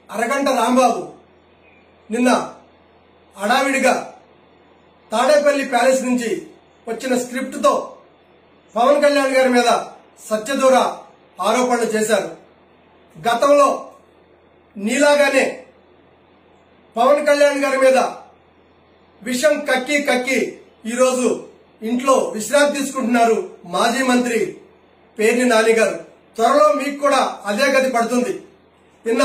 అరగంట రాంబాబు నిన్న అడావిడిగా తాడేపల్లి ప్యాలెస్ నుంచి వచ్చిన స్క్రిప్ట్తో పవన్ కళ్యాణ్ గారి మీద సత్యదూర ఆరోపణలు చేశారు గతంలో నీలాగానే పవన్ కళ్యాణ్ గారి మీద విషం కక్కి కక్కి ఈరోజు ఇంట్లో విశ్రాంతి తీసుకుంటున్నారు మాజీ మంత్రి పేర్ని నాని గారు త్వరలో మీకు కూడా అదే గతి పడుతుంది నిన్న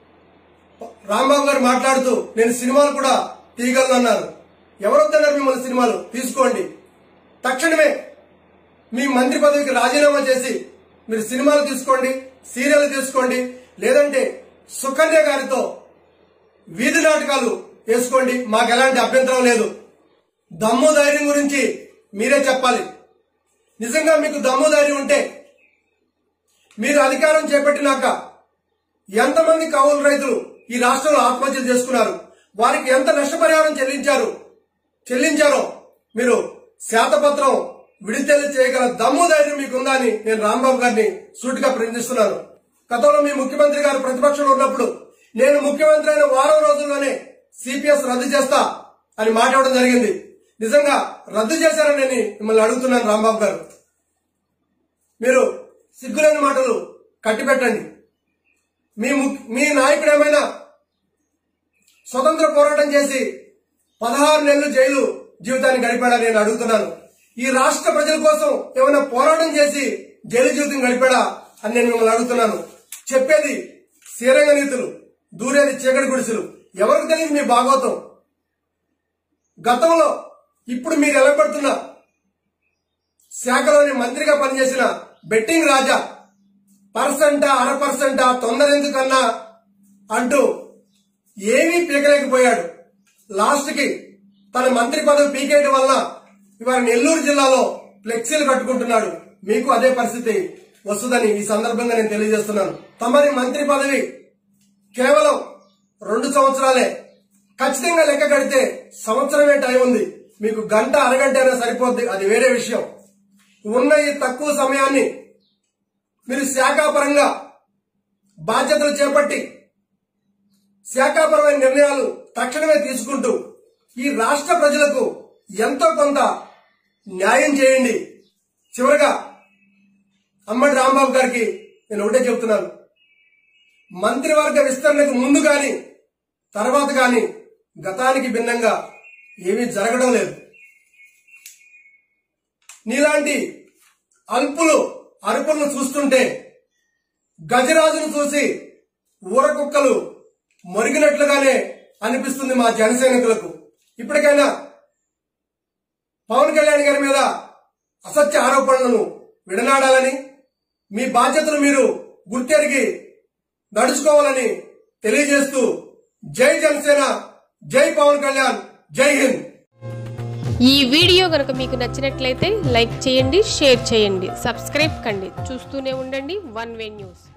రాంబాబు గారు మాట్లాడుతూ నేను సినిమాలు కూడా తీయగలను అన్నారు ఎవరొద్దన్నారు మిమ్మల్ని సినిమాలు తీసుకోండి తక్షణమే మీ మంత్రి పదవికి రాజీనామా చేసి మీరు సినిమాలు తీసుకోండి సీరియల్ తీసుకోండి లేదంటే సుకన్య గారితో వీధి నాటకాలు వేసుకోండి మాకు ఎలాంటి అభ్యంతరం లేదు దమ్ము ధైర్యం గురించి మీరే చెప్పాలి నిజంగా మీకు దమ్ము ధైర్యం ఉంటే మీరు అధికారం చేపట్టినాక ఎంతమంది కౌలు రైతులు ఈ రాష్ట్రంలో ఆత్మహత్యలు చేసుకున్నారు వారికి ఎంత నష్టపరిహారం చెల్లించారు చెల్లించారో మీరు శాతపత్రం విడుదల చేయగల దమ్ము ధైర్యం మీకుందా అని నేను రాంబాబు గారిని సూటిగా ప్రశ్నిస్తున్నాను గతంలో మీ ముఖ్యమంత్రి గారు ప్రతిపక్షంలో ఉన్నప్పుడు నేను ముఖ్యమంత్రి అయిన వారం రోజుల్లోనే సిపిఎస్ రద్దు చేస్తా అని మాట్లాడడం జరిగింది నిజంగా రద్దు చేశారని నేను మిమ్మల్ని అడుగుతున్నాను రాంబాబు గారు మీరు సిగ్గులేని మాటలు కట్టిపెట్టండి మీ ము- మీ నాయకుడు ఏమైనా స్వతంత్ర పోరాటం చేసి పదహారు నెలలు జైలు జీవితాన్ని గడిపాడా నేను అడుగుతున్నాను ఈ రాష్ట్ర ప్రజల కోసం ఏమైనా పోరాటం చేసి జైలు జీవితం గడిపాడా అని నేను మిమ్మల్ని అడుగుతున్నాను చెప్పేది శ్రీరంగ నీతులు దూరేది చీకటి గుడిసెలు ఎవరికి తెలియదు మీ భాగవతం గతంలో ఇప్పుడు మీరు ఎలగబడుతున్న శాఖలోని మంత్రిగా పనిచేసిన బెట్టింగ్ రాజా పర్సెంటా అర పర్సెంటా తొందర ఎందుకన్నా అంటూ ఏమీ పీకలేకపోయాడు లాస్ట్ కి తన మంత్రి పదవి పీకేయడం వల్ల ఇవాళ నెల్లూరు జిల్లాలో ఫ్లెక్సీలు కట్టుకుంటున్నాడు మీకు అదే పరిస్థితి వస్తుందని ఈ సందర్భంగా నేను తెలియజేస్తున్నాను తమరి మంత్రి పదవి కేవలం రెండు సంవత్సరాలే ఖచ్చితంగా లెక్క కడితే సంవత్సరమే టైం ఉంది మీకు గంట అరగంట అయినా సరిపోద్ది అది వేరే విషయం ఉన్న ఈ తక్కువ సమయాన్ని మీరు శాఖాపరంగా బాధ్యతలు చేపట్టి శాఖాపరమైన నిర్ణయాలు తక్షణమే తీసుకుంటూ ఈ రాష్ట్ర ప్రజలకు ఎంతో కొంత న్యాయం చేయండి చివరగా అమ్మడి రాంబాబు గారికి నేను ఒకటే చెప్తున్నాను మంత్రివర్గ విస్తరణకు ముందు కానీ తర్వాత కానీ గతానికి భిన్నంగా ఏమీ జరగడం లేదు నీలాంటి అల్పులు అరుపులను చూస్తుంటే గజరాజును చూసి ఊరకుక్కలు మొరిగినట్లుగానే అనిపిస్తుంది మా జన సైనికులకు ఇప్పటికైనా పవన్ కళ్యాణ్ గారి మీద అసత్య ఆరోపణలను విడనాడాలని మీ బాధ్యతలు మీరు గుర్తెరిగి నడుచుకోవాలని తెలియజేస్తూ జై జనసేన జై పవన్ కళ్యాణ్ జై హింద్ ఈ వీడియో కనుక మీకు నచ్చినట్లయితే లైక్ చేయండి షేర్ చేయండి సబ్స్క్రైబ్ కండి చూస్తూనే ఉండండి వన్ వే న్యూస్